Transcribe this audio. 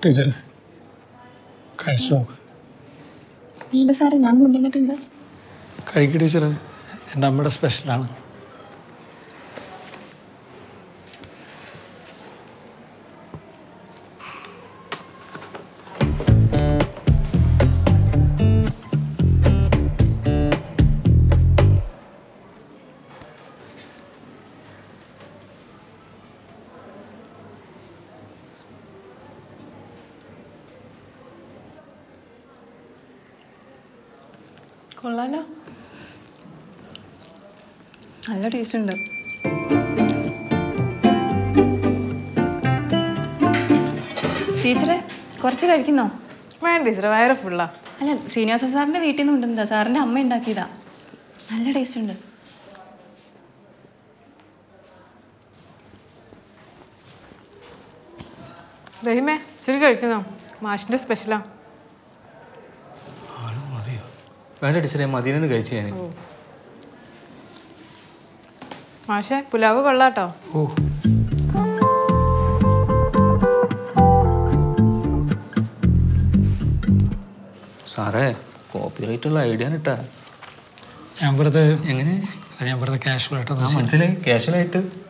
teacher കഴിച്ചു നോക്ക് വേണ്ട സാറേ ഞാൻ കൊണ്ടുവന്നിട്ടുണ്ട് കഴിക്കുക ടീച്ചർ എൻ്റെ അമ്മയുടെ സ്പെഷ്യലാണ് കൊള്ളാലോ നല്ല ടേസ്റ്റ് ഉണ്ട് ടീച്ചറെ കുറച്ച് കഴിക്കുന്നോ വേണ്ട ടീച്ചർ വയറ് ഫുള്ളാ അല്ല ശ്രീനിവാസ സാറിന്റെ വീട്ടിൽ നിന്ന് കൊണ്ടുവന്നതാ സാറിന്റെ അമ്മ ഉണ്ടാക്കിയതാ നല്ല ടേസ്റ്റ് ഉണ്ട് റഹീമേ ഇച്ചിരി കഴിക്കുന്നോ മാഷിന്റെ സ്പെഷ്യലാ വേണ്ട ടീച്ചറെ മതിയെന്ന് കഴിച്ചു ഞാൻ മാഷെ പുലാവ് കൊള്ളാട്ടോ ഓ സാറേ കോപ്പിറൈറ്റ് ഉള്ള ഐഡിയ ഇട്ടാ ഞാൻ വെറുതെ എങ്ങനെ ഞാൻ വെറുതെ കാഷ്വൽ ആയിട്ട് ആ മനസ്സിലായി ക്യാഷ്വലായിട്ട്